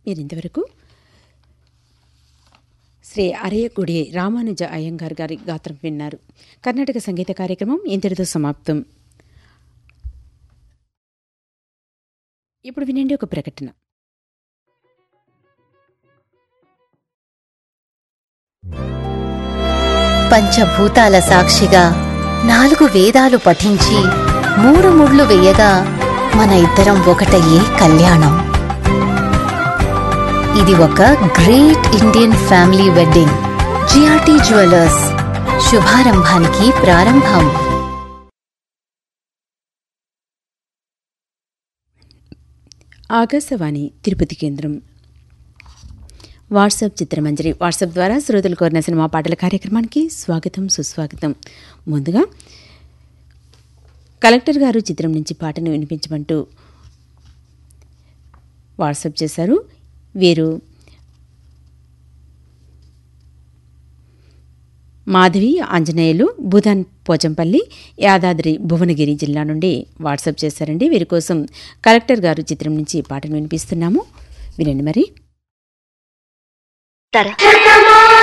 మీరు ఇంతవరకు శ్రీ అరయగుడి రామానుజ అయ్యంగార్ గారి గాత్రం విన్నారు కర్ణాటక సంగీత కార్యక్రమం ఇంతటితో సమాప్తం ఇప్పుడు వినండి ఒక ప్రకటన పంచభూతాల సాక్షిగా నాలుగు వేదాలు పఠించి మూడు ముళ్ళు వేయగా మన ఇద్దరం ఒకటయ్యే కళ్యాణం ఇది ఒక great Indian family wedding GRT jewellers శుభారంభానికి ప్రారంభం ఆకాశవాణి తిరుపతి కేంద్రం వాట్సాప్ చిత్రమంజరి వాట్సాప్ ద్వారా శ్రోతలు కోరిన సినిమా పాటల కార్యక్రమానికి స్వాగతం సుస్వాగతం ముందుగా కలెక్టర్ గారు చిత్రం నుంచి పాటను వినిపించమంటూ వాట్సాప్ చేశారు వీరు మాధవి ఆంజనేయులు భూదాన్ పోచంపల్లి యాదాద్రి భువనగిరి జిల్లా నుండి వాట్సాప్ చేశారండి వీరి కోసం కలెక్టర్ గారు చిత్రం నుంచి పాటను వినిపిస్తున్నాము వినండి మరి తర